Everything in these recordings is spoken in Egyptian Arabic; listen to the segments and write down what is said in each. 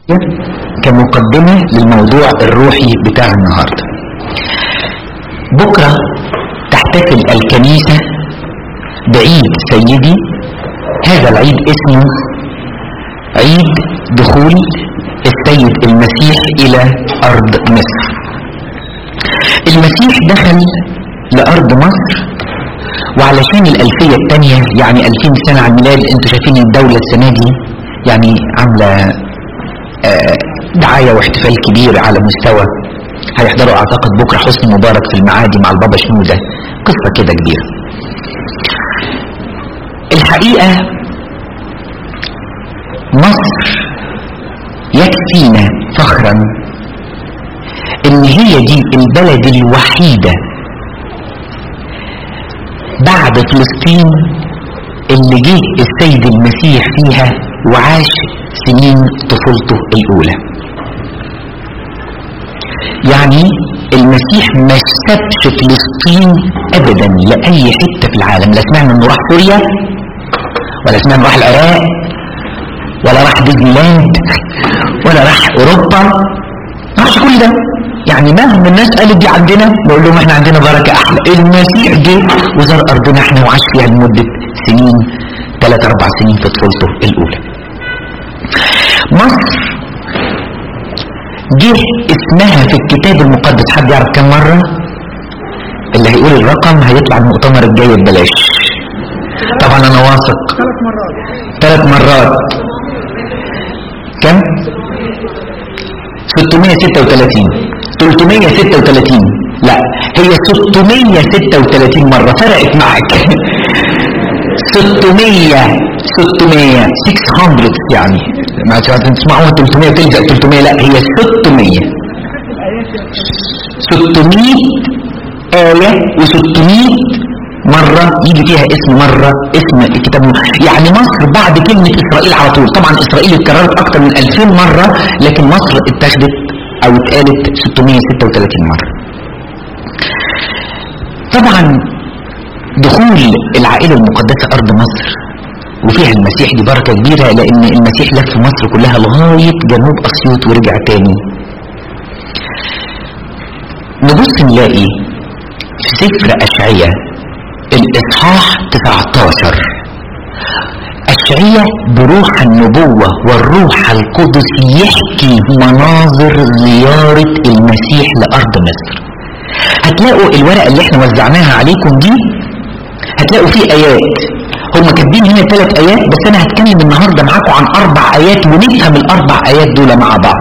كمقدمة للموضوع الروحي بتاع النهاردة بكرة تحتفل الكنيسة بعيد سيدي هذا العيد اسمه عيد دخول السيد المسيح الى ارض مصر المسيح دخل لارض مصر وعلشان الالفية التانية يعني الفين سنة على الميلاد انتوا شايفين الدولة السنة دي يعني عاملة آه دعاية واحتفال كبير على مستوى هيحضروا اعتقد بكرة حسني مبارك في المعادي مع البابا شنودة قصة كده كبيرة الحقيقة مصر يكفينا فخرا ان هي دي البلد الوحيدة بعد فلسطين اللي جه السيد المسيح فيها وعاش سنين طفولته الاولى يعني المسيح ما سابش فلسطين ابدا لاي حته في العالم لا سمعنا انه راح سوريا ولا سمعنا راح العراق ولا راح ديزني لاند ولا راح اوروبا ما راحش كل ده يعني مهما الناس قالت دي عندنا نقول لهم احنا عندنا بركه احلى المسيح جه وزار ارضنا احنا وعاش فيها لمده سنين ثلاث اربع سنين في طفولته الاولى مصر جه اسمها في الكتاب المقدس حد يعرف كم مرة اللي هيقول الرقم هيطلع المؤتمر الجاي ببلاش طبعا انا واثق ثلاث مرات ثلاث مرات كم 636 336 لا هي 636 مرة فرقت معك 600 600 600 يعني ما تسمعوها 300 تلزق 300 لا هي 600 600 آية و600 مرة يجي فيها اسم مرة اسم الكتاب يعني مصر بعد كلمة إسرائيل على طول طبعا إسرائيل اتكررت أكتر من 2000 مرة لكن مصر اتخذت أو اتقالت 636 مرة طبعا دخول العائلة المقدسة أرض مصر وفيها المسيح دي بركة كبيرة لأن المسيح لف مصر كلها لغاية جنوب أسيوط ورجع تاني نبص نلاقي في سفر أشعية الإصحاح 19 أشعية بروح النبوة والروح القدس يحكي مناظر زيارة المسيح لأرض مصر هتلاقوا الورقة اللي احنا وزعناها عليكم دي هتلاقوا فيه آيات هم كاتبين هنا ثلاث آيات بس أنا هتكلم النهاردة معاكم عن أربع آيات ونفهم الأربع آيات دول مع بعض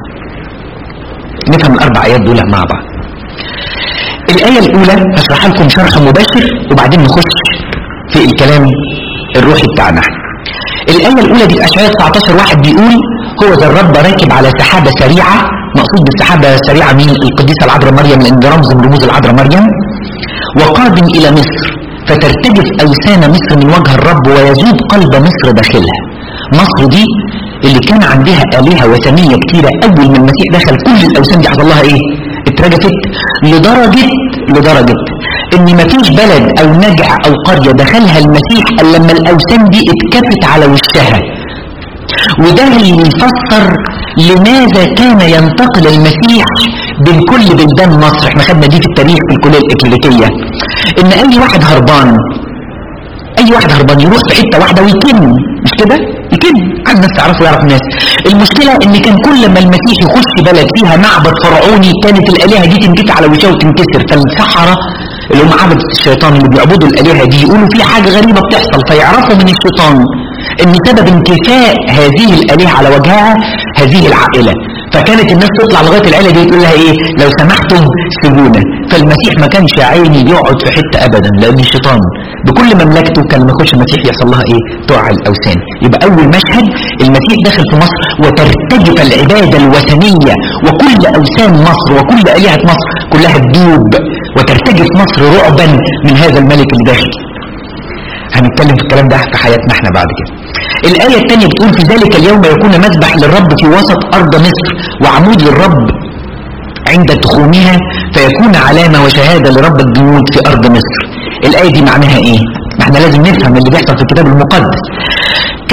نفهم الأربع آيات دول مع بعض الآية الأولى هشرحها لكم شرح مباشر وبعدين نخش في الكلام الروحي بتاعنا الآية الأولى دي في أشعياء 19 واحد بيقول هو ذا الرب راكب على سحابة سريعة مقصود بالسحابة السريعة مين القديسة العذراء مريم لأن ده رمز من رموز العذراء مريم وقادم إلى مصر فترتجف أوثان مصر من وجه الرب ويذوب قلب مصر داخلها مصر دي اللي كان عندها آلهة وثنية كتيرة أول ما المسيح دخل كل الأوثان دي حصل لها إيه؟ اترجفت لدرجة لدرجة ان مفيش بلد او نجع او قرية دخلها المسيح الا لما الاوثان دي اتكفت على وشها وده اللي يفسر لماذا كان ينتقل المسيح بين كل بلدان مصر احنا خدنا دي في التاريخ في الكلية الاكليريكية ان اي واحد هربان اي واحد هربان يروح في حتة واحدة ويكن مش كده يكن عايز الناس تعرفوا يعرف الناس المشكلة ان كان كل ما المسيح يخش بلد فيها معبد فرعوني كانت الالهة دي تنكت على وشها وتنكسر فالسحرة اللي هم عبدة الشيطان اللي بيعبدوا الالهة دي يقولوا في حاجة غريبة بتحصل فيعرفوا من الشيطان ان سبب انكفاء هذه الالهة على وجهها هذه العائلة فكانت الناس تطلع لغاية العيلة دي تقول لها ايه لو سمحتم سيبونا فالمسيح ما كانش عيني يقعد في حتة ابدا لان الشيطان بكل مملكته كان لما يخش المسيح يحصل لها ايه تقع الاوثان يبقى اول مشهد المسيح داخل في مصر وترتجف العبادة الوثنية وكل اوثان مصر وكل الهة مصر كلها تدوب وترتجف مصر رعبا من هذا الملك اللي داخل هنتكلم في الكلام ده في حياتنا احنا بعد كده الآية الثانية بتقول في ذلك اليوم يكون مذبح للرب في وسط أرض مصر وعمود للرب عند تخومها فيكون علامة وشهادة لرب الجنود في أرض مصر الآية دي معناها إيه؟ ما احنا لازم نفهم اللي بيحصل في الكتاب المقدس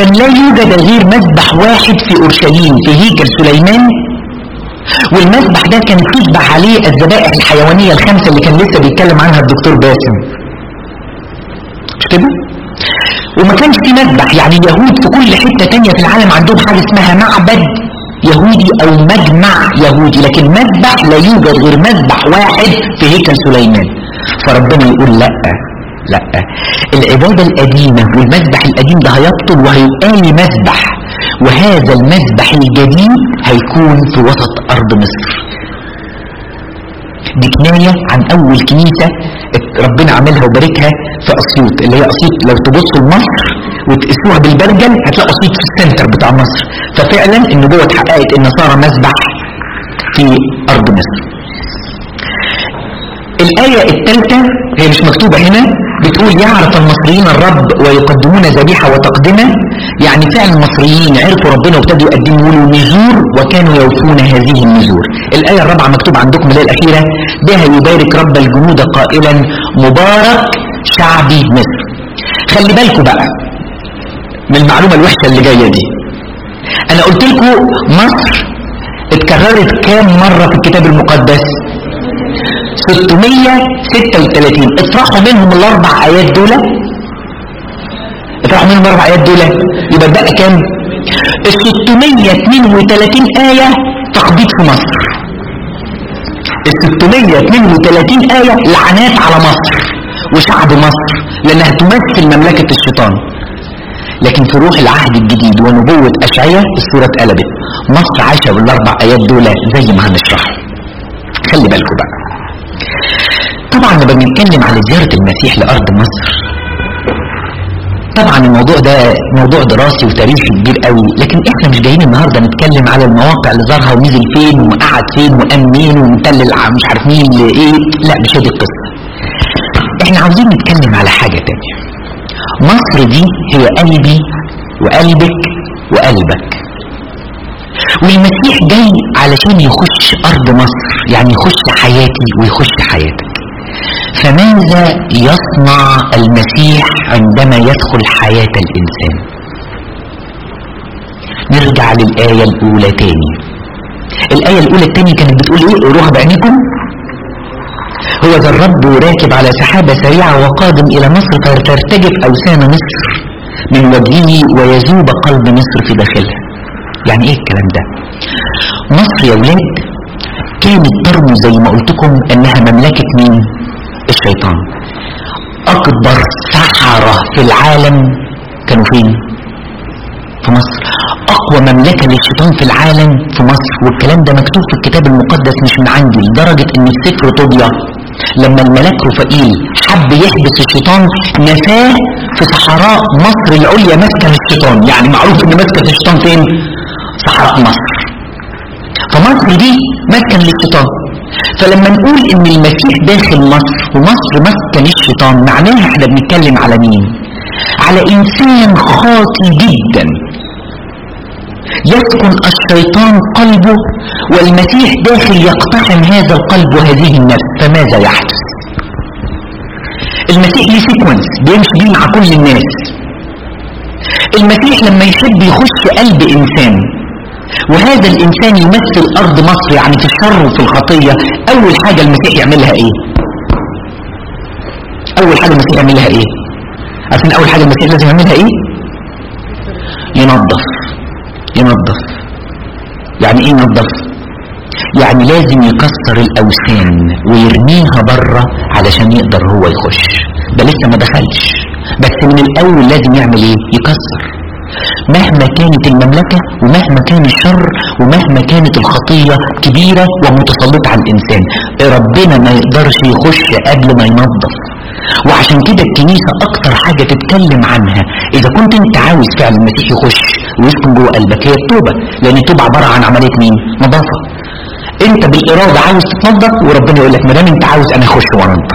كان لا يوجد غير مذبح واحد في اورشليم في هيكل سليمان والمذبح ده كان تذبح عليه الذبائح الحيوانية الخمسة اللي كان لسه بيتكلم عنها الدكتور باسم مش كده؟ وما كانش في مذبح يعني اليهود في كل حتة تانية في العالم عندهم حاجة اسمها معبد يهودي او مجمع يهودي لكن مذبح لا يوجد غير مذبح واحد في هيكل سليمان فربنا يقول لا لا العبادة القديمة والمذبح القديم ده هيبطل وهيقال مذبح وهذا المذبح الجديد هيكون في وسط أرض مصر دي كناية عن أول كنيسة ربنا عملها وباركها في أسيوط اللي هي أسيوط لو تبصوا لمصر وتقيسوها بالبرجل هتلاقوا أسيوط في السنتر بتاع مصر ففعلا النبوة اتحققت إن صار مذبح في أرض مصر الآية الثالثة هي مش مكتوبة هنا بتقول يعرف المصريين الرب ويقدمون ذبيحة وتقدمة يعني فعلا المصريين عرفوا ربنا وابتدوا يقدموا له نذور وكانوا يوفون هذه النذور الآية الرابعة مكتوبة عندكم اللي هي الأخيرة بها يبارك رب الجنود قائلا مبارك شعبي مصر خلي بالكم بقى من المعلومة الوحشة اللي جاية دي أنا قلت لكم مصر اتكررت كام مرة في الكتاب المقدس 636 اطرحوا منهم الاربع ايات دول اطرحوا منهم الاربع ايات دول يبقى بقى كام ال 632 آية تخبيط في مصر ال 632 آية لعنات على مصر وشعب مصر لأنها تمثل مملكة الشيطان لكن في روح العهد الجديد ونبوة أشعية الصورة اتقلبت مصر عايشة بالأربع آيات دول زي ما هنشرحهم خلي بالكم بقى طبعا لما بنتكلم على زيارة المسيح لأرض مصر طبعا الموضوع ده موضوع دراسي وتاريخي كبير قوي لكن احنا مش جايين النهارده نتكلم على المواقع اللي زارها ونزل فين وقعد فين وقام مين ومدلل مش عارف مين لايه لا مش هي دي القصه احنا عاوزين نتكلم على حاجه تانية مصر دي هي قلبي وقلبك وقلبك والمسيح جاي علشان يخش ارض مصر يعني يخش حياتي ويخش حياتك فماذا يصنع المسيح عندما يدخل حياة الإنسان نرجع للآية الأولى تاني الآية الأولى التانية كانت بتقول إيه قروها بعينيكم هو ذا الرب راكب على سحابة سريعة وقادم إلى مصر فترتجف أوسان مصر من وجهه ويذوب قلب مصر في داخلها يعني إيه الكلام ده مصر يا ولاد كانت ترمز زي ما قلت لكم انها مملكة مين الشيطان اكبر سحرة في العالم كانوا فين في مصر اقوى مملكة للشيطان في العالم في مصر والكلام ده مكتوب في الكتاب المقدس مش من عندي لدرجة ان في سفر طوبيا لما الملاك رفائيل حب يحبس الشيطان نفاه في صحراء مصر العليا مسكن الشيطان يعني معروف ان مسكن الشيطان فين صحراء مصر فمصر دي مسكن للشيطان فلما نقول ان المسيح داخل مصر ومصر مسكن الشيطان معناها احنا بنتكلم على مين على انسان خاطي جدا يسكن الشيطان قلبه والمسيح داخل يقتحم هذا القلب وهذه النفس فماذا يحدث المسيح ليه سيكونس بيمشي بيه مع كل الناس المسيح لما يحب يخش قلب انسان وهذا الانسان يمثل ارض مصر يعني في الشر وفي الخطية اول حاجة المسيح يعملها ايه اول حاجة المسيح يعملها ايه عارفين اول حاجة المسيح لازم يعملها ايه ينظف ينظف يعني ايه ينظف يعني لازم يكسر الاوثان ويرميها بره علشان يقدر هو يخش ده لسه ما دخلش بس من الاول لازم يعمل ايه يكسر مهما كانت المملكة ومهما كان الشر ومهما كانت الخطية كبيرة ومتسلطة على الإنسان ربنا ما يقدرش يخش قبل ما ينظف وعشان كده الكنيسة أكتر حاجة تتكلم عنها إذا كنت أنت عاوز فعلا المسيح يخش ويسكن جوه قلبك هي التوبة لأن التوبة عبارة عن عملية مين؟ نظافة أنت بالإرادة عاوز تتنظف وربنا يقول لك ما دام أنت عاوز أنا أخش وأنظف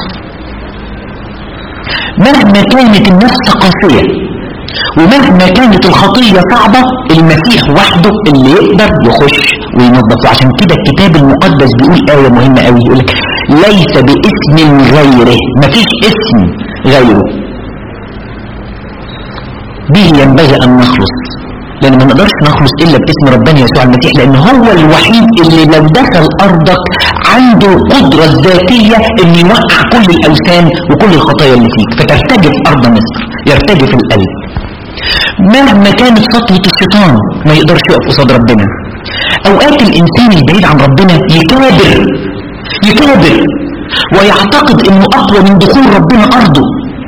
مهما كانت النفس قاسية ومهما كانت الخطية صعبة المسيح وحده اللي يقدر يخش وينظف وعشان كده الكتاب المقدس بيقول آية مهمة قوي يقول لك ليس باسم غيره مفيش اسم غيره به ينبغي ان نخلص لان ما نقدرش نخلص الا باسم ربنا يسوع المسيح لان هو الوحيد اللي لو دخل ارضك عنده القدرة الذاتية ان يوقع كل الاوثان وكل الخطايا اللي فيك فترتجف ارض مصر يرتجف القلب مهما كانت سطوة الشيطان ما يقدرش يقف قصاد ربنا اوقات الانسان البعيد عن ربنا يكابر يكابر ويعتقد انه اقوى من دخول ربنا ارضه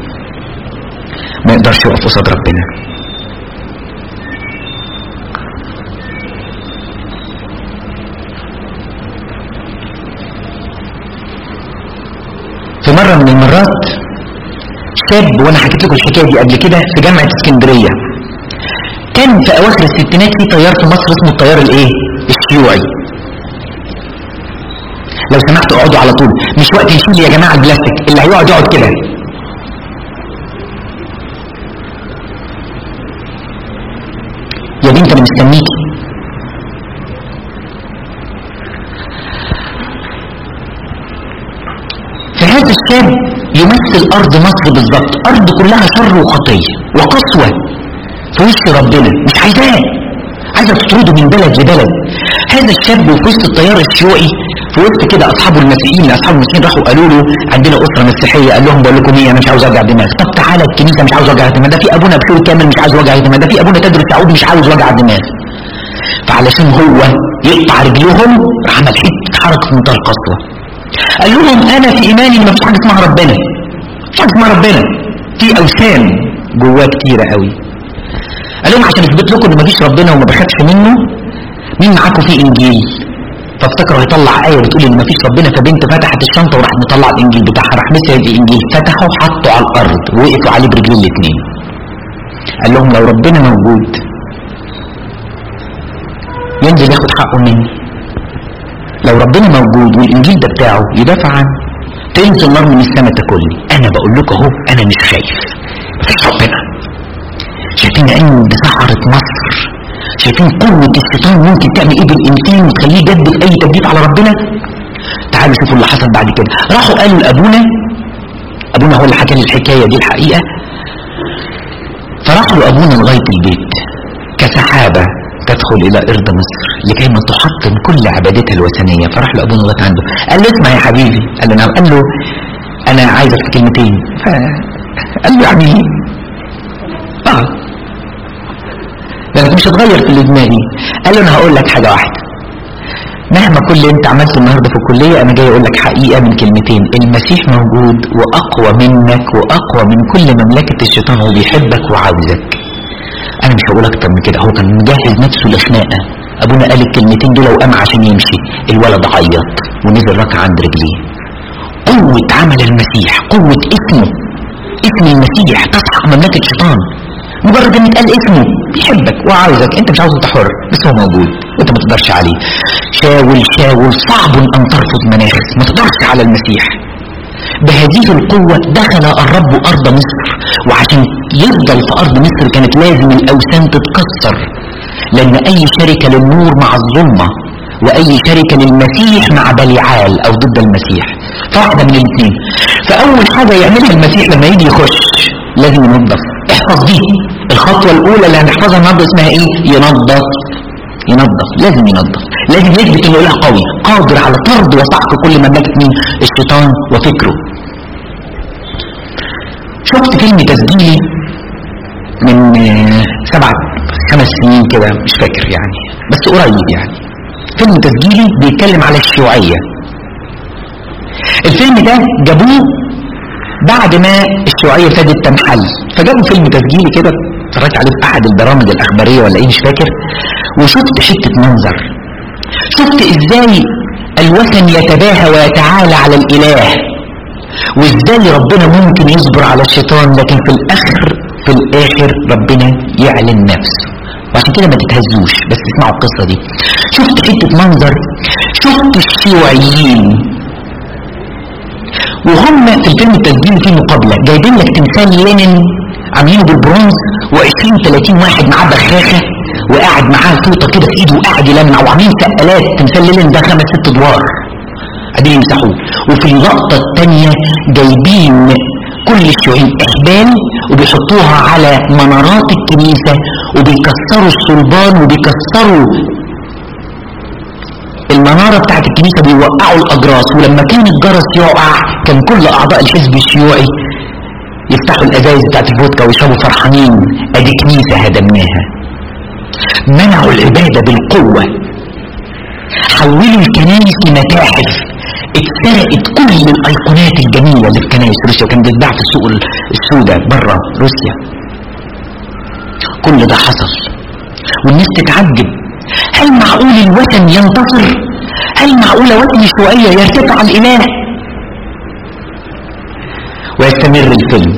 ما يقدرش يقف قصاد ربنا في مرة من المرات شاب وانا حكيت لكم الحكاية دي قبل كده في جامعة اسكندرية كان في اواخر الستينات في تيار في مصر اسمه التيار الايه الشيوعي لو سمحتوا اقعدوا على طول مش وقت يشيل يا جماعة البلاستيك اللي هيقعد يقعد كده يا بنت انا مستنيكي فهذا الشاب يمثل ارض مصر بالظبط ارض كلها شر وخطيه وقسوه في وسط ربنا مش عايزاه عايزه تطرده من بلد لبلد هذا الشاب في وسط التيار الشيوعي في وسط كده اصحابه المسيحيين اصحاب المسيحيين راحوا قالوا له عندنا اسره مسيحيه قال لهم بقول لكم ايه انا مش عاوز اوجع دماغ طب تعالى الكنيسه مش عاوز اوجع دماغ ده في ابونا بشوي كامل مش عاوز وجع دماغ ده في ابونا تدرس سعود مش عاوز وجع دماغ فعلشان هو يقطع رجلهم راح عمل حته حركه في منتهى القسوه قال لهم انا في ايماني ان مفيش حاجه اسمها ربنا مفيش حاجه اسمها ربنا في اوثان جواه كتيره قوي قال لهم عشان اثبت لكم ان مفيش ربنا وما بخافش منه مين معاكم في انجيل فافتكروا هيطلع ايه بتقول ان مفيش ربنا فبنت فتحت الشنطه وراح مطلع الانجيل بتاعها راح مسك الانجيل فتحه وحطه على الارض ووقفوا عليه برجلين الاثنين قال لهم لو ربنا موجود ينزل ياخد حقه مني لو ربنا موجود والانجيل ده بتاعه يدافع عنه تنزل نار من السماء تاكلني انا بقول لكم اهو انا مش خايف مفيش ربنا شايفين عند سحرة مصر شايفين قوة الشيطان ممكن تعمل ايه بالانسان وتخليه يجدد اي تجديد على ربنا تعالوا شوفوا اللي حصل بعد كده راحوا قالوا لابونا ابونا هو اللي حكى لي الحكايه دي الحقيقه فراحوا لابونا لغايه البيت كسحابه تدخل الى ارض مصر لكي ما تحطم كل عبادتها الوثنيه فراح لابونا لغايه عنده قال له اسمع يا حبيبي قال له نعم قال له انا عايزك في كلمتين قال له يعني ايه اه لانك مش هتغير في اللي دماغي قال له انا هقول لك حاجه واحده مهما كل اللي انت عملته النهارده في الكليه انا جاي اقول لك حقيقه من كلمتين المسيح موجود واقوى منك واقوى من كل مملكه الشيطان هو بيحبك وعاوزك انا مش هقول اكتر من كده هو كان مجهز نفسه لخناقه ابونا قال الكلمتين دول وقام عشان يمشي الولد عيط ونزل ركع عند رجليه قوة عمل المسيح قوة اسمه اسم المسيح تسحق مملكة الشيطان مجرد ان اتقال اسمه بيحبك وعاوزك انت مش عاوز انت حر بس هو موجود وانت ما تقدرش عليه شاول شاول صعب ان ترفض مناخس ما تقدرش على المسيح بهذه القوة دخل الرب أرض مصر وعشان يفضل في أرض مصر كانت لازم الأوثان تتكسر لأن أي شركة للنور مع الظلمة وأي شركة للمسيح مع بليعال أو ضد المسيح فواحدة من الاثنين فأول حاجة يعملها المسيح لما يجي يخش لازم ينظف احفظ دي الخطوة الأولى اللي هنحفظها النهارده اسمها إيه؟ ينظف ينظف لازم ينظف لازم يثبت انه اله قوي قادر على طرد وسحق كل مملكه مين الشيطان وفكره شفت فيلم تسجيلي من آه، سبع خمس سنين كده مش فاكر يعني بس قريب يعني فيلم تسجيلي بيتكلم على الشيوعيه الفيلم ده جابوه بعد ما الشيوعيه ابتدت تنحل فجابوا فيلم تسجيلي كده اتفرجت عليه في احد البرامج الاخباريه ولا ايه مش فاكر وشفت حته منظر شفت ازاي الوثن يتباهى ويتعالى على الاله وازاي ربنا ممكن يصبر على الشيطان لكن في الاخر في الاخر ربنا يعلن نفسه وعشان كده ما تتهزوش بس اسمعوا القصه دي شفت حته منظر شفت الشيوعيين وهم في الفيلم التسجيلي فيه مقابله جايبين لك تمثال لينين عاملينه بالبرونز و20 30 واحد معاه بخاخه وقاعد معاه توطه كده في ايده وقاعد يلمع وعاملين سقالات تمثال لينين ده خمس ست ادوار قاعدين يمسحوه وفي اللقطه الثانيه جايبين كل الشيوعيين احبال وبيحطوها على منارات الكنيسة وبيكسروا الصلبان وبيكسروا المنارة بتاعت الكنيسة بيوقعوا الأجراس ولما كان الجرس يقع كان كل أعضاء الحزب الشيوعي يفتحوا الأزايز بتاعت الفودكا ويشربوا فرحانين أدي كنيسة هدمناها منعوا العبادة بالقوة حولوا الكنائس لمتاحف اتسرقت كل الايقونات الجميله اللي في كنائس روسيا وكان بيتباع في السوق السوداء بره روسيا كل ده حصل والناس تتعجب هل معقول الوثن ينتصر هل معقول وثن شوية يرتفع الاله ويستمر الفيلم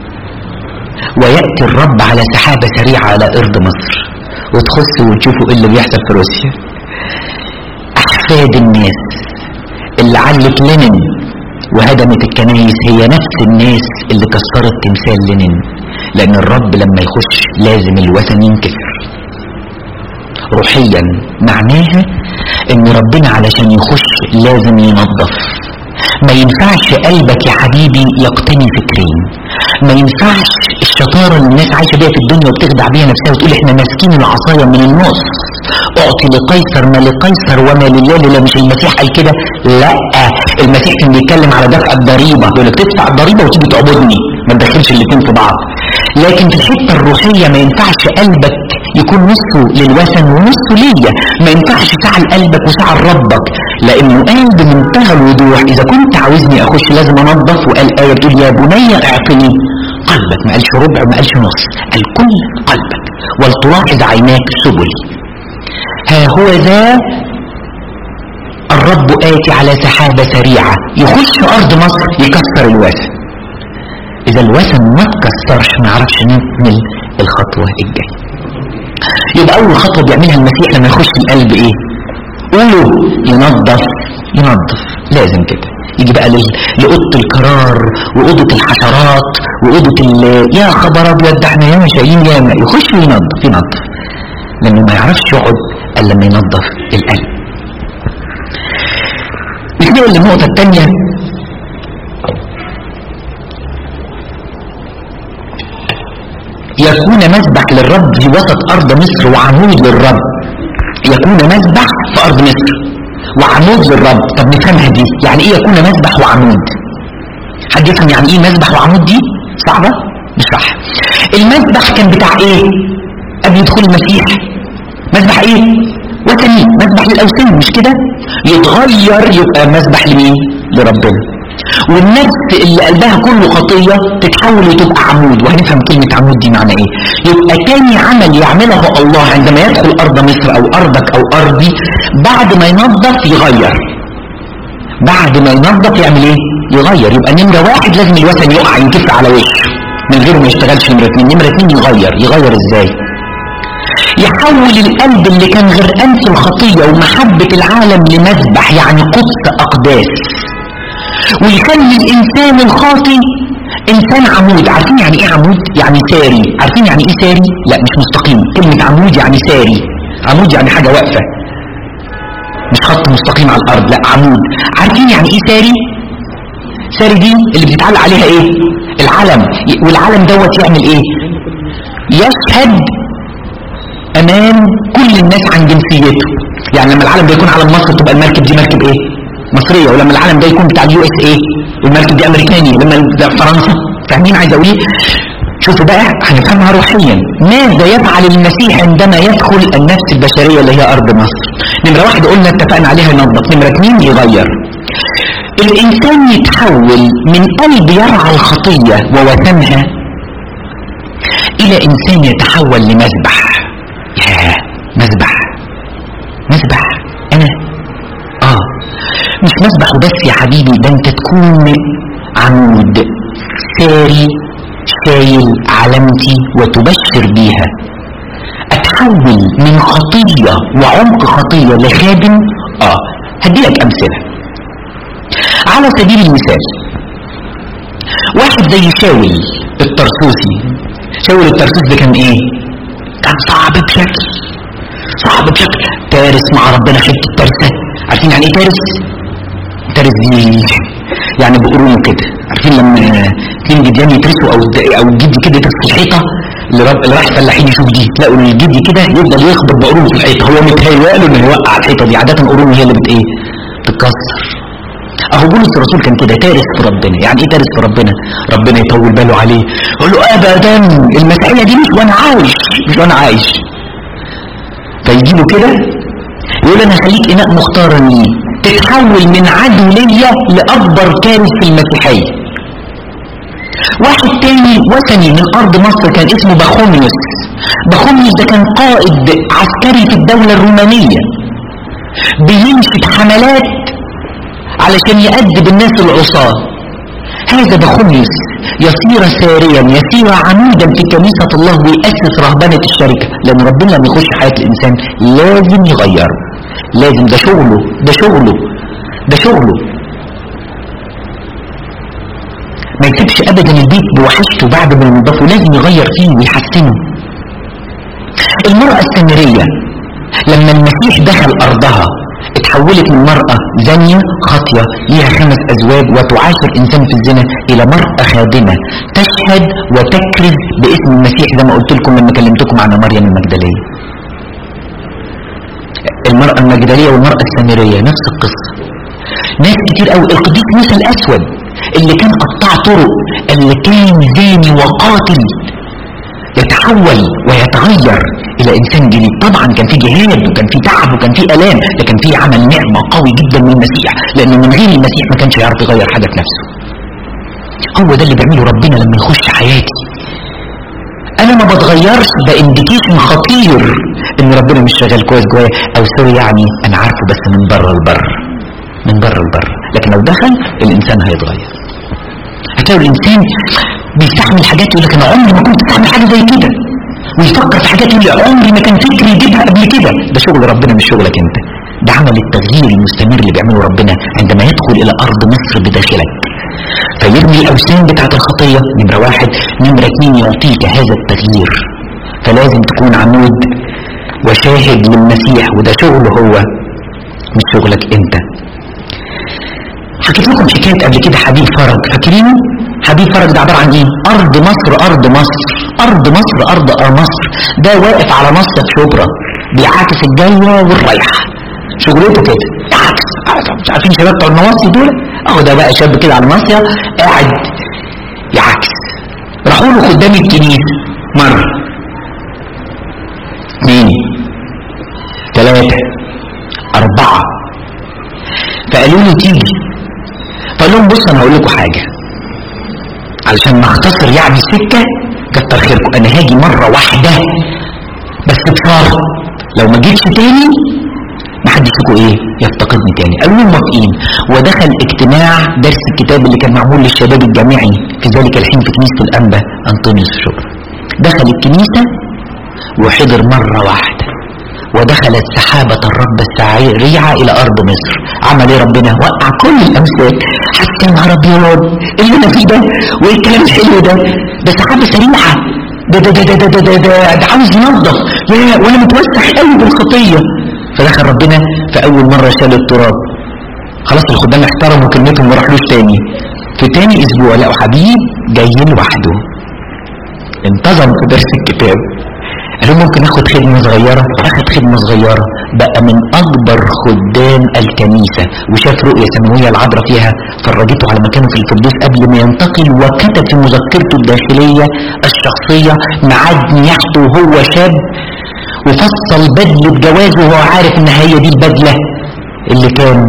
ويأتي الرب على سحابة سريعة على أرض مصر وتخصوا وتشوفوا ايه اللي بيحصل في روسيا أحفاد الناس اللي علت لينين وهدمت الكنايس هي نفس الناس اللي كسرت تمثال لينين لأن الرب لما يخش لازم الوثن ينكسر روحيا معناها ان ربنا علشان يخش لازم ينظف ما ينفعش قلبك يا حبيبي يقتني فكرين ما ينفعش الشطارة اللي الناس عايشة بيها في الدنيا وبتخدع بيها نفسها وتقول احنا ماسكين العصاية من النص اعطي لقيصر ما لقيصر وما لله لا مش المسيح قال كده لا المسيح كان بيتكلم على دفع الضريبة يقول لك تدفع الضريبة وتيجي تعبدني ما تدخلش الاثنين في بعض لكن في الحتة الروحية ما ينفعش قلبك يكون نصه للوثن ونصه ليا ما ينفعش ساعة لقلبك وساعة لربك لانه قال بمنتهى الوضوح اذا كنت عاوزني اخش لازم انظف وقال ايه بتقول يا بني اعطني قلبك ما قالش ربع ما قالش نص قال كل قلبك ولتلاحظ عيناك سبلي ها هو ذا الرب آتي على سحابة سريعة يخش أرض مصر يكسر الوثن إذا الوثن ما تكسرش ما عرفش نكمل الخطوة الجاية يبقى أول خطوة بيعملها المسيح لما يخش القلب إيه؟ قولوا ينظف ينظف لازم كده يجي بقى لأوضة القرار وأوضة الحشرات وأوضة ال يا خبر أبيض ده احنا ياما شايلين ياما يخش وينظف ينظف لأنه ما يعرفش يقعد إلا لما ينظف القلب نتنقل للنقطة الثانية يكون مذبح للرب في وسط أرض مصر وعمود للرب يكون مذبح في أرض مصر وعمود للرب طب نفهمها دي يعني ايه يكون مذبح وعمود حد يفهم يعني ايه مذبح وعمود دي صعبة مش صح المذبح كان بتاع ايه قبل دخول المسيح مذبح ايه وثني مذبح للاوثان مش كده يتغير يبقى مذبح لمين لربنا والنفس اللي قلبها كله خطية تتحول وتبقى عمود وهنفهم كلمة عمود دي معنى ايه يبقى تاني عمل يعمله الله عندما يدخل ارض مصر او ارضك او ارضي بعد ما ينظف يغير بعد ما ينظف يعمل ايه يغير يبقى نمرة واحد لازم الوثن يقع ينكف على وشه من غيره ما يشتغلش نمرة اتنين نمرة اتنين يغير يغير ازاي يحول القلب اللي كان غرقان في الخطية ومحبة العالم لمذبح يعني قدس أقداس ويخلي الإنسان الخاطي إنسان عمود عارفين يعني إيه عمود؟ يعني ساري عارفين يعني إيه ساري؟ لا مش مستقيم كلمة عمود يعني ساري عمود يعني حاجة واقفة مش خط مستقيم على الأرض لا عمود عارفين يعني إيه ساري؟ ساري دي اللي بتتعلق عليها إيه؟ العلم والعلم دوت يعمل إيه؟ يشهد امام كل الناس عن جنسيته يعني لما العالم ده يكون علم مصر تبقى المركب دي مركب ايه مصرية ولما العالم ده يكون بتاع اليو اس ايه والمركب دي امريكاني لما ده فرنسا فاهمين عايز اقول ايه شوفوا بقى هنفهمها روحيا ماذا يفعل المسيح عندما يدخل النفس البشرية اللي هي ارض مصر نمرة واحد قلنا اتفقنا عليها ينظف نمرة اثنين يغير الانسان يتحول من قلب يرعى الخطية ووثنها الى انسان يتحول لمذبح ياه مذبح مذبح انا اه مش مذبح وبس يا حبيبي ده انت تكون عمود ساري شايل علامتي وتبشر بيها اتحول من خطية وعمق خطية لخادم اه هديلك امثلة على سبيل المثال واحد زي شاول الترسوسي شاول الترسوس ده كان ايه كان صعب بشكل صعب بشكل تارس مع ربنا حته ترسه عارفين يعني ايه تارس تارس دي يعني بقرونه كده عارفين لما اتنين جديان يترسوا او او الجدي كده يترس في الحيطه اللي رب- اللي راح فلاحين يشوف دي تلاقوا ان الجدي كده يفضل يخبط بقرونه في الحيطه هو متهيأ له انه يوقع الحيطه دي عاده قرونه هي اللي بت ايه؟ بتتكسر اهو بولس الرسول كان كده تارس في ربنا يعني ايه تارس في ربنا ربنا يطول باله عليه يقول له ابدا المسألة دي مش وانا عايش مش وانا عايش فيجي له كده يقول انا هخليك اناء مختارا لي تتحول من عدو ليا لاكبر كارث في المسيحيه واحد تاني وثني من ارض مصر كان اسمه بخوميوس بخوميوس ده كان قائد عسكري في الدوله الرومانيه بيمشي بحملات علشان يأدب الناس العصاة هذا بخميس يصير ساريا يصير عمودا في كنيسة الله ويأسس رهبنة الشركة لأن ربنا لما يخش حياة الإنسان لازم يغير لازم ده شغله ده شغله ده شغله ما يسيبش أبدا البيت بوحشته بعد ما ينضفه لازم يغير فيه ويحسنه المرأة السامرية لما المسيح دخل أرضها اتحولت من مرأة زانية خاطية ليها خمس أزواج وتعاشر إنسان في الزنا إلى مرأة خادمة تشهد وتكرز باسم المسيح زي ما قلت لكم لما كلمتكم عن مريم المجدلية المرأة المجدلية والمرأة السامرية نفس القصة ناس كتير قوي القديس موسى الأسود اللي كان قطاع طرق اللي كان زاني وقاتل يتحول ويتغير الى انسان جديد طبعا كان في جهاد وكان في تعب وكان في الام لكن في عمل نعمه قوي جدا من المسيح لانه من غير المسيح ما كانش يعرف يغير حاجه في نفسه هو ده اللي بيعمله ربنا لما يخش حياتي انا ما بتغيرش ده انديكيشن خطير ان ربنا مش شغال كويس جوايا او سوري يعني انا عارفه بس من بره البر من بره البر لكن لو دخل الانسان هيتغير هتلاقي الانسان بيستحمل حاجات يقول لك انا عمري ما كنت استحمل حاجه زي كده ويفكر في حاجات يقول لي عمري ما كان فكري يجيبها قبل كده ده شغل ربنا مش شغلك انت ده عمل التغيير المستمر اللي بيعمله ربنا عندما يدخل الى ارض مصر بداخلك فيرمي الاوثان بتاعت الخطيه نمره واحد نمره اتنين يعطيك هذا التغيير فلازم تكون عمود وشاهد للمسيح وده شغله هو مش شغلك انت حكيت لكم حكايه قبل كده حبيب فرج فاكرينه حبيب فرج ده عباره عن ايه ارض مصر ارض مصر ارض مصر ارض اه مصر ده واقف على مصر شبرا بيعاكس الجايه والرايحه شغلته كده يعكس مش عارفين شباب بتوع النواصي دول اهو ده بقى شاب كده على الناصيه قاعد يعكس راحوا له قدام الكنيسه مره اثنين ثلاثه اربعه فقالوا له تيجي فقال لهم بص انا هقول لكم حاجه علشان ما اختصر يعني السكه كتر خيركم انا هاجي مره واحده بس بشرط لو ما جيتش تاني ما حدش فيكم ايه يفتقدني تاني قالوا لهم موافقين ودخل اجتماع درس الكتاب اللي كان معمول للشباب الجامعي في ذلك الحين في كنيسه الانبا انطونيوس الشبرا دخل الكنيسه وحضر مره واحده ودخلت سحابة الرب السريعة إلى أرض مصر عمل إيه ربنا وقع كل الأمثال حتى يا نهار أبيض إيه اللي أنا فيه ده وإيه الكلام الحلو ده ده سحابة سريعة ده ده ده ده ده ده ده, ده, ده عاوز ينظف يا وأنا متوسخ قوي بالخطية فدخل ربنا في أول مرة شال التراب خلاص الخدام احترموا كلمتهم وما راحلوش تاني في تاني أسبوع لقوا حبيب جاي لوحده انتظم في درس الكتاب قالوا ممكن اخد خدمة صغيرة اخد خدمة صغيرة بقى من اكبر خدام الكنيسة وشاف رؤية سماوية العذراء فيها فرجته على مكانه في الفردوس قبل ما ينتقل وكتب في مذكرته الداخلية الشخصية ميعاد نياحته وهو شاب وفصل بدلة جوازه وهو عارف ان هي دي البدلة اللي كان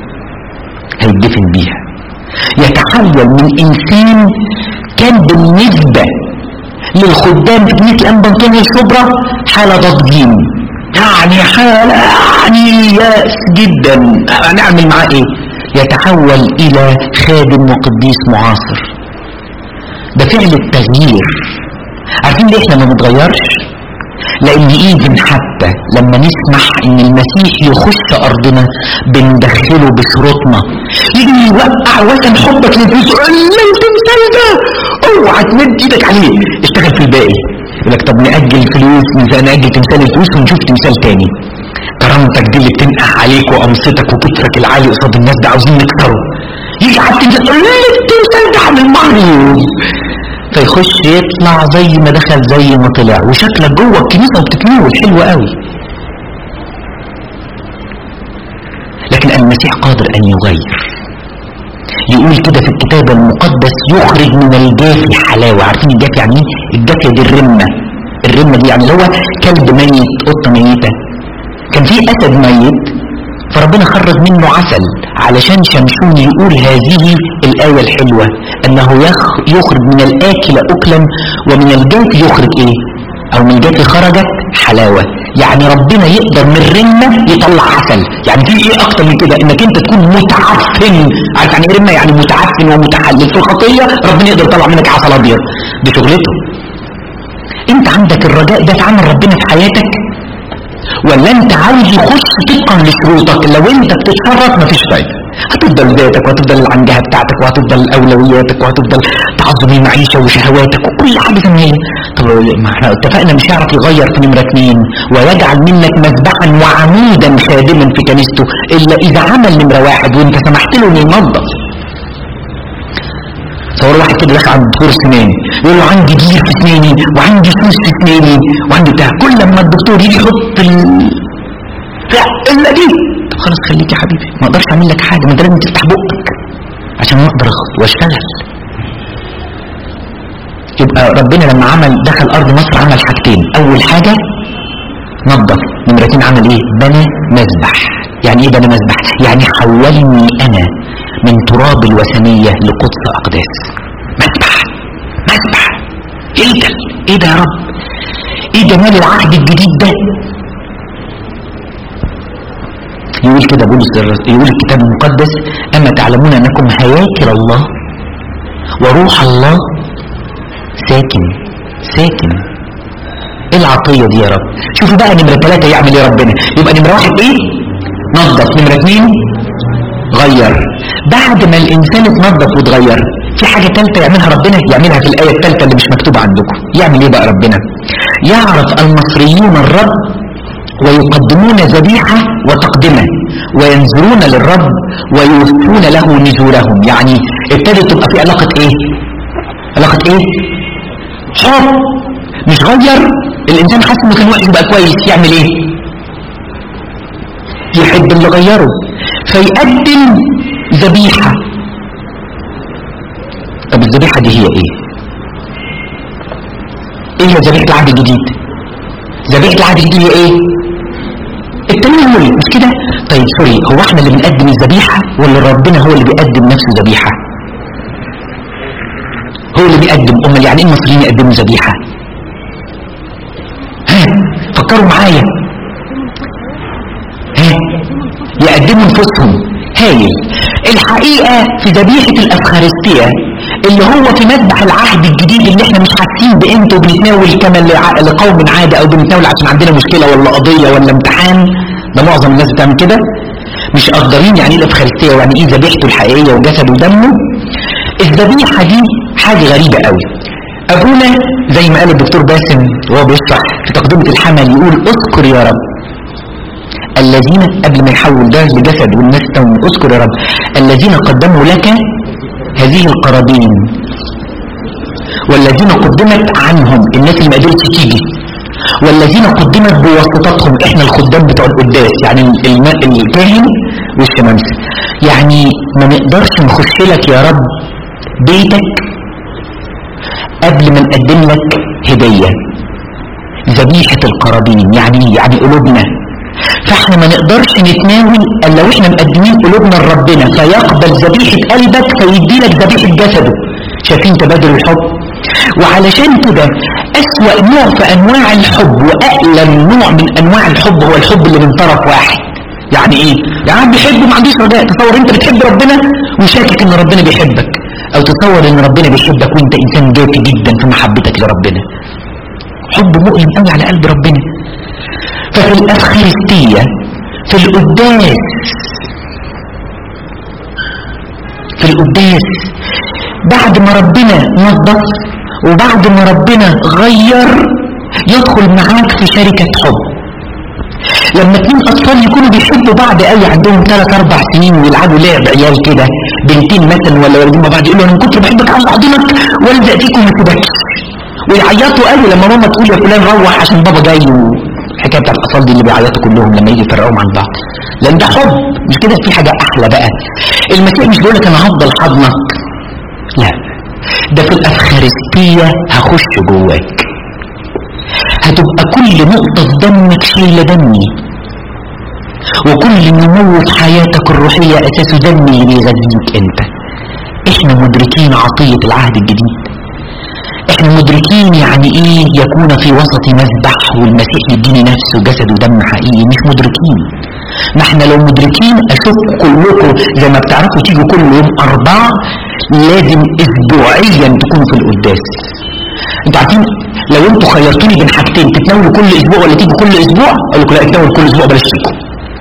هيدفن بيها يتحول من انسان كان بالنسبة للخدام في كنيسة الأنبا أنطونيو الشبرا حالة تضجين يعني حالة يعني ياس جدا هنعمل معاه ايه يتحول إلى خادم وقديس معاصر ده فعل التغيير عارفين ليه احنا ما بنتغيرش لان ايفن حتى لما نسمح ان المسيح يخش ارضنا بندخله بشروطنا يجي يوقع وثن حبك للفلوس لو تمثال ده اوعى تمد ايدك عليه اشتغل في الباقي يقول لك طب نأجل فلوس نأجل تمثال الفلوس ونشوف تمثال تاني كرامتك دي اللي بتنقح عليك وقمصتك وكترك العالي قصاد الناس ده عاوزين نكسره يجي على التمثال يقول لي التمثال ده عن المريض فيخش يطلع زي ما دخل زي ما طلع وشكلك جوه الكنيسه وبتتناول حلو قوي لكن المسيح قادر ان يغير يقول كده في الكتاب المقدس يخرج من الجافي حلاوه عارفين الجافي يعني ايه الجافيه دي الرمه الرمه دي يعني اللي هو كلب ميت قطه ميته كان في اسد ميت فربنا خرج منه عسل علشان شمشون يقول هذه الآية الحلوة أنه يخرج من الآكل أكلا ومن الجاف يخرج إيه أو من الجاف خرجت حلاوة يعني ربنا يقدر من رمة يطلع عسل يعني في إيه أكتر من كده إنك أنت تكون متعفن عارف يعني إيه رمة يعني متعفن ومتحلل في الخطية ربنا يقدر يطلع منك عسل أبيض دي شغلته أنت عندك الرجاء ده تعمل ربنا في حياتك ولا انت عاوز يخش طبقا لشروطك لو انت بتتشرط مفيش فايده هتفضل ذاتك وهتفضل العنجهه بتاعتك وهتفضل اولوياتك وهتفضل تعظم المعيشه وشهواتك وكل حاجه زي ما هي طب ما احنا اتفقنا مش هيعرف يغير في نمره اثنين ويجعل منك مذبحا وعمودا خادما في كنيسته الا اذا عمل نمره واحد وانت سمحت له انه ينظف تصور واحد كده داخل عند دكتور سنان يقول له عندي جير في سناني وعندي فلوس في سناني وعندي بتاع كل لما الدكتور يجي يحط ال بتاع الا دي طب خلاص خليك يا حبيبي ما اقدرش اعمل لك حاجه ما انت لازم تفتح بقك عشان اقدر اخد واشتغل يبقى ربنا لما عمل دخل ارض مصر عمل حاجتين اول حاجه نظف نمرتين عمل ايه بنى مذبح يعني ايه بنى مذبح يعني حولني انا من تراب الوثنية لقدس أقداس مذبح مذبح ايه ده ايه ده يا رب ايه جمال العهد الجديد ده يقول كده بولس يقول الكتاب المقدس أما تعلمون أنكم هياكل الله وروح الله ساكن ساكن ايه العطية دي يا رب شوفوا بقى نمرة ثلاثة يعمل ايه ربنا يبقى نمرة واحد ايه نظف نمرة اثنين غير بعد ما الانسان اتنظف واتغير في حاجة ثالثة يعملها ربنا يعملها في الآية الثالثة اللي مش مكتوبة عندكم يعمل ايه بقى ربنا يعرف المصريون الرب ويقدمون ذبيحة وتقدمة وينذرون للرب ويوفون له نذورهم يعني ابتدت تبقى في علاقة ايه علاقة ايه حب مش غير الانسان حاسس انه كان وحش بقى كويس يعمل ايه يحب اللي غيره فيقدم ذبيحة طب الذبيحة دي هي ايه ايه هي ذبيحة العهد الجديد ذبيحة العهد الجديد هي ايه التناول مش كده طيب سوري هو احنا اللي بنقدم الذبيحة ولا ربنا هو اللي بيقدم نفسه ذبيحة هو اللي بيقدم امال يعني ايه المصريين يقدموا ذبيحة ها فكروا معايا ها يقدموا انفسهم هايل الحقيقة في ذبيحة الأفخارستية اللي هو في مذبح العهد الجديد اللي احنا مش حاسين بقيمته وبنتناول كما لع- لقوم عادة او بنتناول عشان عندنا مشكلة ولا قضية ولا امتحان ده معظم الناس بتعمل كده مش قادرين يعني ايه الأفخارستية ويعني ايه ذبيحته الحقيقية وجسده ودمه الذبيحة دي حاجة غريبة قوي أبونا زي ما قال الدكتور باسم وهو بيشرح في تقدمة الحمل يقول اذكر يا رب الذين قبل ما يحول ده لجسد والناس تم اذكر يا رب الذين قدموا لك هذه القرابين والذين قدمت عنهم الناس اللي ما قدرتش تيجي والذين قدمت بواسطتهم احنا الخدام بتوع القداس يعني الم- الكاهن والشمامسه يعني ما نقدرش نخش لك يا رب بيتك قبل ما نقدم لك هديه ذبيحه القرابين يعني يعني قلوبنا فاحنا ما نقدرش نتناول الا واحنا مقدمين قلوبنا لربنا فيقبل ذبيحه قلبك فيدي لك ذبيحه جسده شايفين تبادل الحب وعلشان كده اسوأ نوع في انواع الحب واألم نوع من انواع الحب هو الحب اللي من طرف واحد يعني ايه يعني واحد بيحبه ما عندوش رجاء تصور انت بتحب ربنا وشاكك ان ربنا بيحبك او تصور ان ربنا بيحبك وانت انسان جافي جدا في محبتك لربنا حب مؤلم قوي على قلب ربنا ففي الأفخارستية في القداس في القداس بعد ما ربنا نظف وبعد ما ربنا غير يدخل معاك في شركة حب لما اتنين اطفال يكونوا بيحبوا بعض قوي عندهم ثلاث اربع سنين ويلعبوا لعب عيال كده بنتين مثلا ولا والدين مع بعض يقولوا انا من كتر بحبك عاوز احضنك والزق فيك وما اسيبكش ويعيطوا قوي لما ماما تقول يا فلان روح عشان بابا جاي الحكايه بتاع الاطفال دي اللي بيعيطوا كلهم لما يجي يفرقوهم عن بعض لان ده حب مش كده في حاجه احلى بقى المسيح مش بيقول لك انا هفضل حضنك لا ده في الافخارستيه هخش جواك هتبقى كل نقطه في دمك شايله دمي وكل نمو في حياتك الروحيه اساسه دمي اللي بيغذيك انت احنا مدركين عطيه العهد الجديد احنا مدركين يعني ايه يكون في وسط مذبح والمسيح يديني نفسه جسد ودم حقيقي مش مدركين ما احنا لو مدركين اشوف كلكم زي ما بتعرفوا تيجوا كل يوم اربعة لازم اسبوعيا تكونوا في القداس انتوا عارفين لو انتوا خيرتوني بين حاجتين تتناولوا كل اسبوع ولا تيجوا كل اسبوع اقول لكم لا اتناول كل اسبوع بلاش تيجوا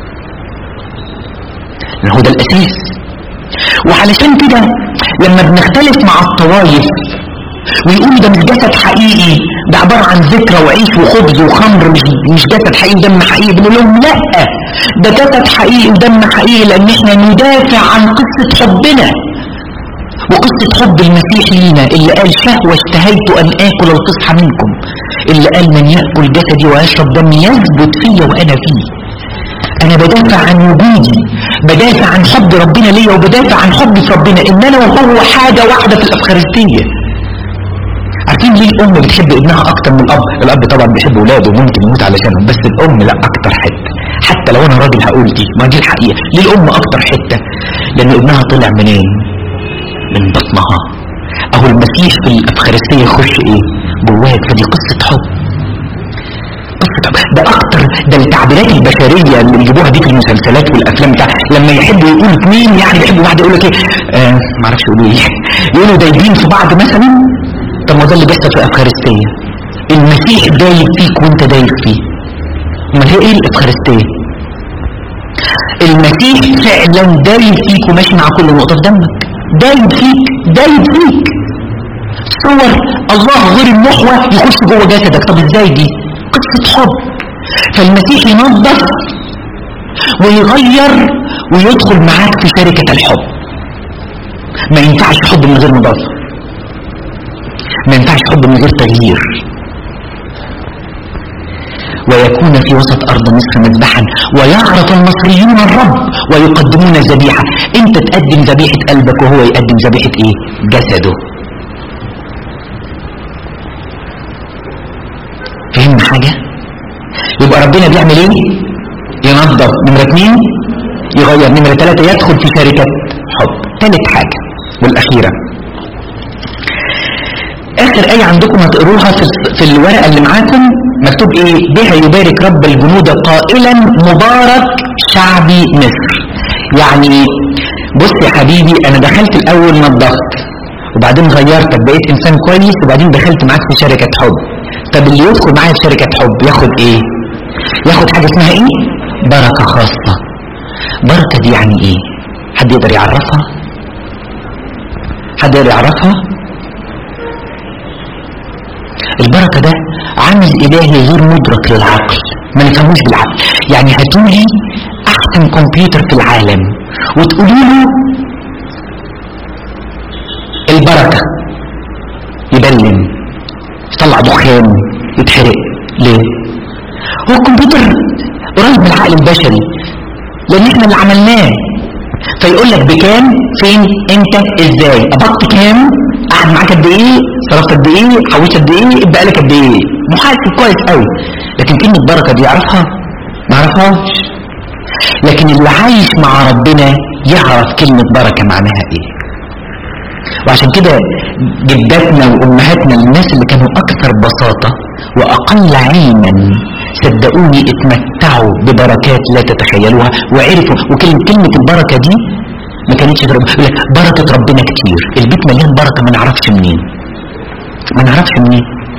لان هو ده الاساس وعلشان كده لما بنختلف مع الطوائف ويقولوا ده مش جسد حقيقي ده عبارة عن ذكرى وعيش وخبز وخمر مش مش جسد حقيقي ودم حقيقي بنقول لهم لا ده جسد حقيقي ودم حقيقي لان احنا ندافع عن قصة حبنا وقصة حب المسيح لينا اللي قال شهوة اشتهيت ان اكل القصح منكم اللي قال من يأكل جسدي ويشرب دمي يثبت فيا وانا فيه انا بدافع عن وجودي بدافع عن حب ربنا ليا وبدافع عن حبي في ربنا ان انا وهو حاجة واحدة في الافخارستية عارفين ليه الام بتحب ابنها اكتر من الاب الاب طبعا بيحب اولاده وممكن يموت علشانهم بس الام لا اكتر حته حتى لو انا راجل هقول دي ما دي الحقيقه ليه الام اكتر حته لان ابنها طلع منين من بطنها اهو المسيح في الافخارستيه يخش ايه جواك فدي قصه حب قصه حب ده اكتر ده التعبيرات البشريه اللي بيجيبوها دي في المسلسلات والافلام بتاع لما يحبوا يقولوا اثنين يعني بيحبوا بعض يقول لك ايه آه معرفش يقولوا ايه يقولوا دايبين في بعض مثلا طب ما ده اللي بيحصل في الافخارستيه المسيح دايب فيك وانت دايب فيه امال هي ايه الافخارستيه المسيح فعلا دايب فيك وماشي مع كل نقطه في دمك دايب فيك دايب فيك صور الله غير المحور يخش جوه جسدك طب ازاي دي قصه حب فالمسيح ينظف ويغير ويدخل معاك في شركه الحب ما ينفعش حب من غير نظافه ما ينفعش حب من غير تغيير ويكون في وسط أرض مصر مذبحا ويعرف المصريون الرب ويقدمون الذبيحة انت تقدم ذبيحة قلبك وهو يقدم ذبيحة ايه جسده فهم حاجة يبقى ربنا بيعمل ايه ينظف نمرة اتنين يغير نمرة تلاتة يدخل في شركة حب تالت حاجة والأخيرة اخر ايه عندكم هتقروها في, في الورقه اللي معاكم مكتوب ايه بها يبارك رب الجنود قائلا مبارك شعبي مصر يعني بص يا حبيبي انا دخلت الاول نظفت وبعدين غيرتك بقيت انسان كويس وبعدين دخلت معاك في شركه حب طب اللي يدخل معايا في شركه حب ياخد ايه ياخد حاجه اسمها ايه بركه خاصه بركه دي يعني ايه حد يقدر يعرفها حد يقدر يعرفها البركة ده عامل إلهي غير مدرك للعقل ما نفهموش بالعقل يعني هاتولي أحسن كمبيوتر في العالم وتقولي له البركة يبلم يطلع دخان يتحرق ليه؟ هو الكمبيوتر قريب من العقل البشري لأن احنا اللي عملناه فيقول لك بكام فين امتى ازاي قبضت كام قعد معاك قد ايه صرفت قد ايه حوشت قد ايه اتبقى لك قد ايه محاسب كويس قوي لكن كلمه بركه دي يعرفها ما يعرفهاش لكن اللي عايش مع ربنا يعرف كلمه بركه معناها ايه وعشان كده جداتنا وامهاتنا الناس اللي كانوا اكثر بساطه واقل علما صدقوني اتمتعوا ببركات لا تتخيلوها وعرفوا وكلمه كلمه البركه دي ما كانتش يقول لك بركه ربنا كتير البيت مليان بركه ما نعرفش منين ما نعرفش منين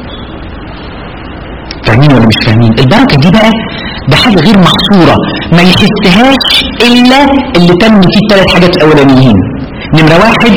فاهمين ولا مش فاهمين البركه دي بقى ده حاجه غير محصوره ما يحسهاش الا اللي تم فيه الثلاث حاجات الاولانيين نمره واحد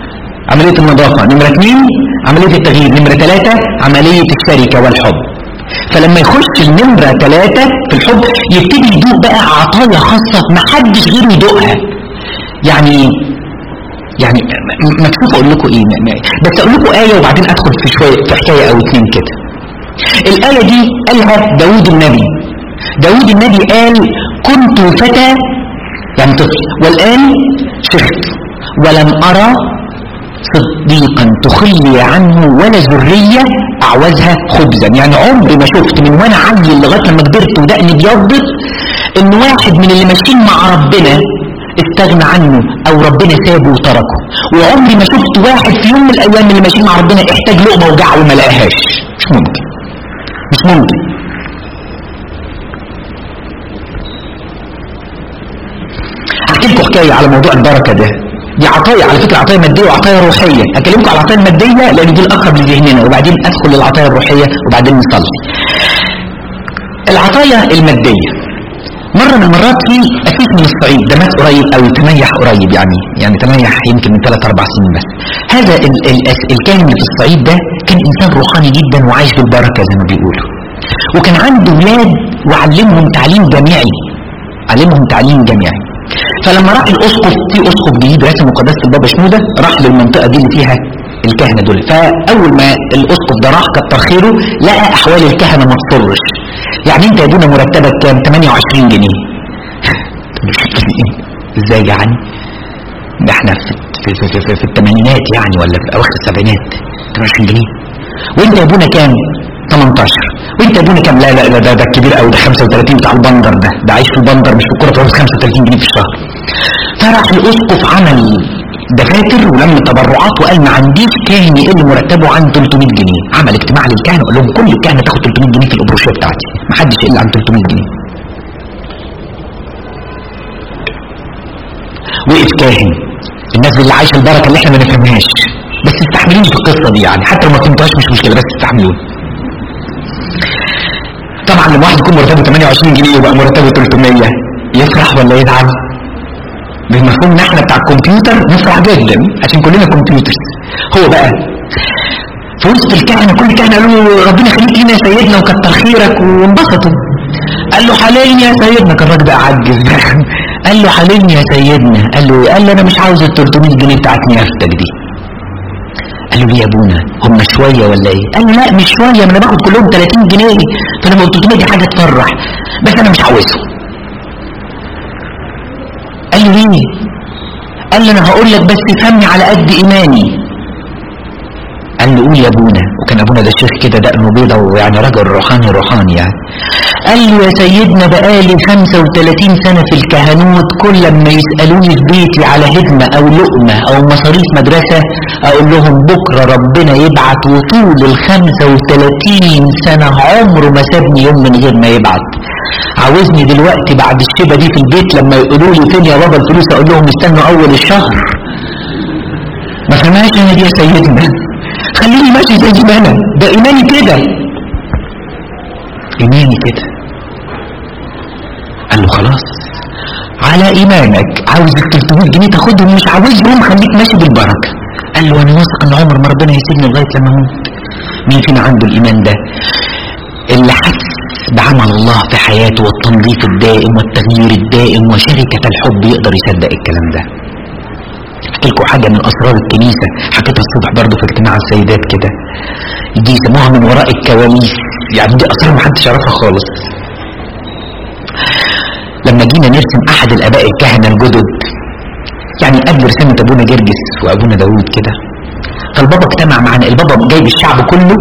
عمليه النظافه نمره اثنين عمليه التغيير نمره ثلاثه عمليه الشركه والحب فلما يخش النمرة ثلاثة في الحب يبتدي يدوق بقى عطايا خاصة محدش غيره يدوقها يعني يعني مكتوب اقول لكم ايه بس اقول لكم آية وبعدين ادخل في شوية في حكاية او اتنين كده الآية دي قالها داود النبي داود النبي قال كنت فتى يعني طفل والآن شخت ولم أرى صديقا تخلي عنه ولا ذرية أعوزها خبزا يعني عمري ما شفت من وانا عيل لغاية لما كبرت ودقني بيضت ان واحد من اللي ماشيين مع ربنا استغنى عنه او ربنا سابه وتركه وعمري ما شفت واحد في يوم من الايام اللي ماشيين مع ربنا احتاج لقمه وجع وما لقاهاش مش ممكن مش ممكن احكي لكم حكايه على موضوع البركه ده دي عطايا على فكره عطايا ماديه وعطايا روحيه اكلمكم على العطايا الماديه لان دي الاقرب لذهننا وبعدين ادخل للعطايا الروحيه وبعدين نصلي العطايا الماديه مرة من المرات في أسيس من الصعيد ده مات قريب أو تميح قريب يعني يعني تميح يمكن من ثلاث أربع سنين بس هذا ال ال الكاهن اللي في الصعيد ده كان إنسان روحاني جدا وعايش بالبركة زي ما بيقولوا وكان عنده ولاد وعلمهم تعليم جامعي علمهم تعليم جامعي فلما راح الاسقف في اسقف جديد رسم مقدسه البابا شنوده راح للمنطقه دي اللي فيها الكهنه دول فاول ما الاسقف ده راح كتر خيره لقى احوال الكهنه ما تصرش يعني انت يا دونا مرتبك كام 28 جنيه ازاي يعني ده احنا في في في, في, في الثمانينات يعني ولا في اواخر السبعينات 28 جنيه وانت يا ابونا كام 18 وانت يا ابونا كام لا لا ده ده كبير قوي ده 35 بتاع البندر ده ده عايش في البندر مش في الكوره فهو 35 جنيه في الشهر فراح الاسقف عمل دفاتر ولم تبرعات وقال ما عنديش كاهن يقل مرتبه عن 300 جنيه عمل اجتماع للكهنه وقال لهم كل الكهنه تاخد 300 جنيه في الابروشيه بتاعتي ما حدش يقل عن 300 جنيه وقف كاهن الناس اللي عايشه البركه اللي احنا ما نفهمهاش بس استحملوني في القصه دي يعني حتى لو ما فهمتهاش مش مشكله بس استحملوني طبعا لما واحد يكون مرتبه 28 جنيه ويبقى مرتبه 300 يفرح ولا يزعل بالمفهوم احنا بتاع الكمبيوتر نفرح جدا عشان كلنا كمبيوترز هو بقى في وسط الكهنه كل الكهنه قالوا له ربنا يخليك لنا يا سيدنا وكتر خيرك وانبسطوا قال له حللني يا سيدنا كان الراجل ده عجز قال له حللني يا سيدنا قال له قال له انا مش عاوز ال 300 جنيه بتاعت نيافتك دي قال له ليه يا ابونا هم شويه ولا ايه قال له لا مش شويه ما انا باخد كلهم 30 جنيه فانا قلت 300 دي حاجه تفرح بس انا مش عاوزهم قال له ليه قال له انا هقول لك بس افهمني على قد ايماني قال له قول يا ابونا وكان ابونا ده شيخ كده دقنه بيضه ويعني راجل روحاني روحاني يعني قال له يا سيدنا بقالي 35 سنه في الكهنوت كل لما يسالوني في بيتي على هدمه او لقمه او مصاريف مدرسه اقول لهم بكره ربنا يبعت وطول ال 35 سنه عمره ما سابني يوم من غير ما يبعت عاوزني دلوقتي بعد الشبه دي في البيت لما يقولوا لي فين يا بابا الفلوس اقول لهم استنوا اول الشهر ما فهمهاش انا دي يا سيدنا خليني ماشي زي ما انا ده ايماني كده ايماني كده قال له خلاص على ايمانك عاوز ال 300 جنيه تاخدهم مش عاوزهم خليك ماشي بالبركه قال له انا واثق ان عمر ما ربنا يسيبني لغايه لما اموت مين فينا عنده الايمان ده اللي حس بعمل الله في حياته والتنظيف الدائم والتغيير الدائم وشركة الحب يقدر يصدق الكلام ده احكي لكم حاجة من أسرار الكنيسة حكيتها الصبح برضه في اجتماع السيدات كده دي يسموها من وراء الكواليس يعني دي أسرار محدش يعرفها خالص لما جينا نرسم أحد الآباء الكهنة الجدد يعني قبل رسالة أبونا جرجس وأبونا داوود كده فالبابا اجتمع معنا البابا جايب الشعب كله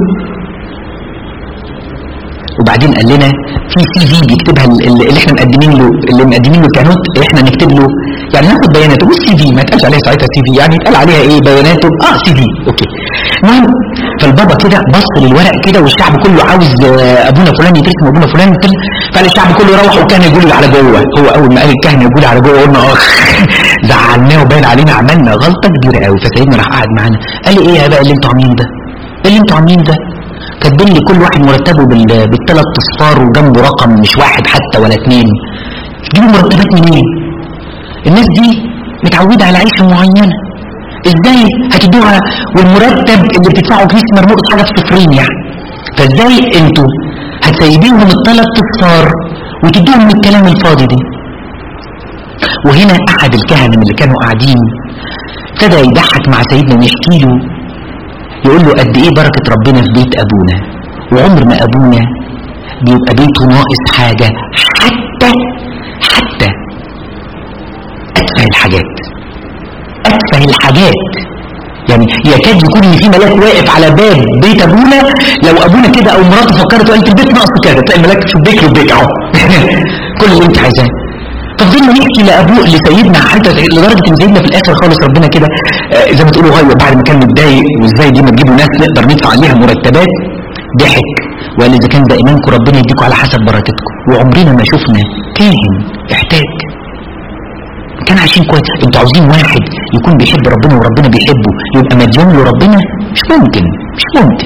وبعدين قال لنا في سي في بيكتبها اللي احنا مقدمين له اللي مقدمين له كانوت احنا نكتب له يعني ناخد بياناته مش سي في ما يتقالش عليها ساعتها سي في يعني يتقال عليها ايه بياناته اه سي في اوكي المهم فالبابا كده بص للورق كده والشعب كله عاوز ابونا فلان يترسم ابونا فلان يترسم فقال الشعب كله روح وكان يقول على جوه هو اول ما قال الكهنه يقول على جوه قلنا اه زعلناه وباين علينا عملنا غلطه كبيره قوي فسيدنا راح قاعد معانا قال لي ايه يا بقى اللي انتوا عاملين ده؟ ايه اللي انتوا عاملين ده؟ كاتبين لي كل واحد مرتبه بالثلاث اصفار وجنبه رقم مش واحد حتى ولا اثنين تجيبوا مرتبات منين؟ الناس دي متعوده على عيشه معينه ازاي هتدوها والمرتب اللي بتدفعه كيس مرموق حاجه في صفرين يعني فازاي انتوا وسايبينهم الثلاث اصفار وتدوهم من الكلام الفاضي ده وهنا احد الكهنه من اللي كانوا قاعدين ابتدى يضحك مع سيدنا ويحكي له يقول له قد ايه بركه ربنا في بيت ابونا وعمر ما ابونا بيبقى بيته ناقص حاجه حتى حتى اتفه الحاجات اتفه الحاجات يعني يكاد يكون ان في ملاك واقف على باب بيت ابونا لو ابونا كده او مراته فكرت وقالت البيت ناقص كده تلاقي الملاك في البيت للبيت اهو كل اللي انت عايزاه فضلنا نحكي لابوه لسيدنا حتى لدرجه ان سيدنا في الاخر خالص ربنا كده آه، زي ما تقولوا غير بعد ما كان متضايق وازاي دي ما تجيبوا ناس نقدر ندفع عليها مرتبات ضحك وقال اذا كان ده ايمانكم ربنا يديكم على حسب بركتكم وعمرنا ما شفنا كاهن احتاج كان عايشين كويس انتوا عاوزين واحد يكون بيحب ربنا وربنا بيحبه يبقى مديون له ربنا مش ممكن مش ممكن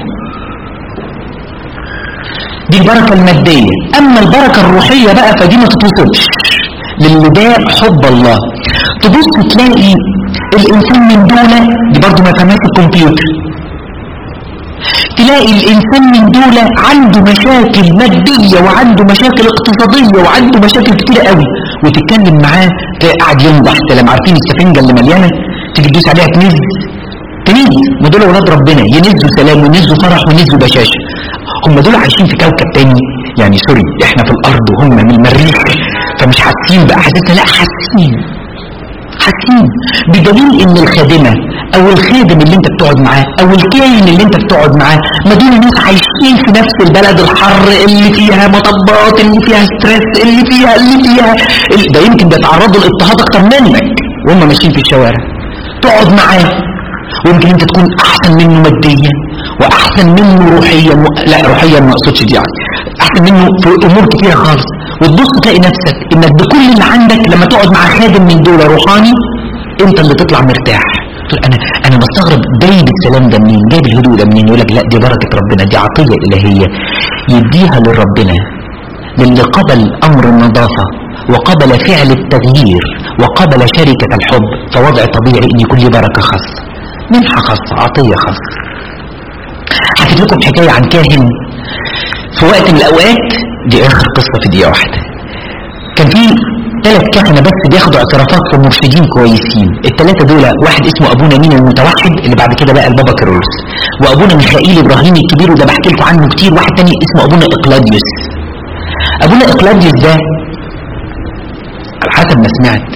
دي البركة المادية أما البركة الروحية بقى فدي ما تتوصفش للي ده حب الله تبص تلاقي الإنسان من دولة دي برضو ما فهمهاش الكمبيوتر تلاقي الإنسان من دولة عنده مشاكل مادية وعنده مشاكل اقتصادية وعنده مشاكل كتيرة قوي وتتكلم معاه تلاقي قاعد ينضح سلام عارفين السفنجة اللي مليانة تيجي تدوس عليها تنز تنز ما دول ولاد ربنا ينزوا سلام وينزوا فرح وينزوا بشاشة هم دول عايشين في كوكب تاني يعني سوري احنا في الارض وهم من المريخ فمش حاسين باحاسيسنا لا حاسين حاسين بدليل ان الخادمه او الخادم اللي انت بتقعد معاه او الكاهن اللي انت بتقعد معاه ما دول ناس عايشين في نفس البلد الحر اللي فيها مطبات اللي فيها ستريس اللي فيها اللي فيها اللي ده يمكن بيتعرضوا لاضطهاد اكتر منك وهم ماشيين في الشوارع تقعد معاه ويمكن انت تكون احسن منه ماديا واحسن منه روحيا و... لا روحيا ما اقصدش دي يعني احسن منه في امور كتيره خالص وتبص تلاقي نفسك انك بكل اللي عندك لما تقعد مع خادم من دول روحاني انت اللي تطلع مرتاح تقول انا انا بستغرب جايب السلام ده منين جايب الهدوء ده منين يقول لك لا دي بركه ربنا دي عطيه الهيه يديها لربنا للي قبل امر النظافه وقبل فعل التغيير وقبل شركه الحب فوضع طبيعي ان يكون لي بركه خاصه منحه خاصه عطيه خاصه حكيت لكم حكايه عن كاهن في وقت من الاوقات دي اخر قصه في دقيقه واحده كان في ثلاث كهنه بس بياخدوا اعترافات في مرشدين كويسين الثلاثه دول واحد اسمه ابونا مين المتوحد اللي بعد كده بقى البابا كيرلس وابونا ميخائيل ابراهيم الكبير وده بحكي لكم عنه كتير واحد تاني اسمه ابونا اقلاديوس ابونا اقلاديوس ده على حسب ما سمعت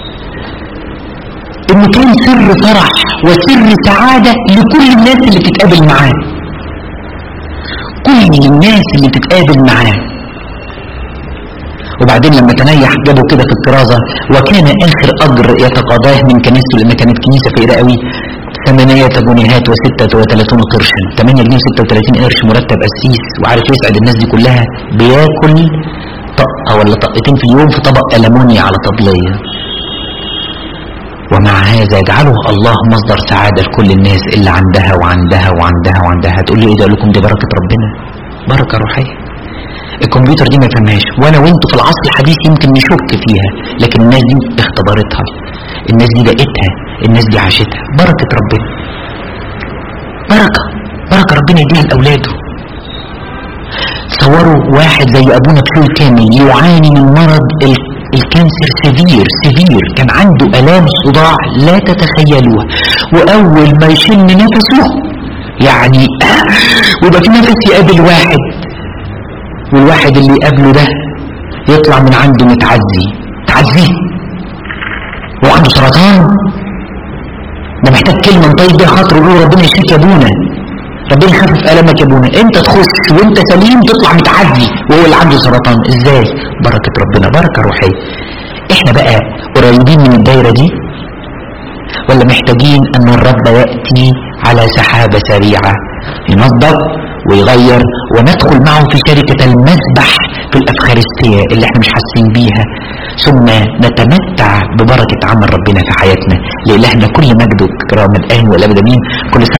انه كان سر فرح وسر سعادة لكل الناس اللي بتتقابل معاه كل الناس اللي بتتقابل معاه وبعدين لما تنيح جابوا كده في الكرازة وكان آخر أجر يتقاضاه من كنيسته لأن كانت كنيسة فقيرة قوي ثمانية جنيهات وستة وثلاثون قرشا 8 جنيه وستة وثلاثين قرش مرتب قسيس وعارف يسعد الناس دي كلها بياكل طقة ولا طقتين في اليوم في طبق ألمونيا على طبلية ومع هذا يجعله الله مصدر سعادة لكل الناس اللي عندها وعندها وعندها وعندها هتقول لي ايه ده أقول لكم دي بركة ربنا بركة روحية الكمبيوتر دي ما فهمهاش وانا وانتوا في العصر الحديث يمكن نشك فيها لكن الناس دي اختبرتها الناس دي لقيتها الناس دي عاشتها بركة ربنا بركة بركة ربنا يديها لأولاده تصوروا واحد زي أبونا بشوي كامل يعاني من مرض ال- الكانسر سيفير سيفير كان عنده آلام صداع لا تتخيلوها وأول ما يشم نفسه يعني ويبقى في نفس يقابل واحد والواحد اللي يقابله ده يطلع من عنده متعزي تعزيه هو عنده سرطان ده محتاج كلمة نطيب بيها خاطره يقول ربنا يشفيك يا ابونا ربنا يخفف ألمك يا ابونا انت تخش وانت سليم تطلع متعزي وهو اللي عنده سرطان ازاي بركة ربنا بركة روحية احنا بقى قريبين من الدايرة دي ولا محتاجين ان الرب يأتي على سحابة سريعة ينظف ويغير وندخل معه في شركة المسبح في الأفخارستية اللي احنا مش حاسين بيها ثم نتمتع ببركة عمل ربنا في حياتنا لإلهنا كل مجد وكرامة الآن والأبد أمين كل سنة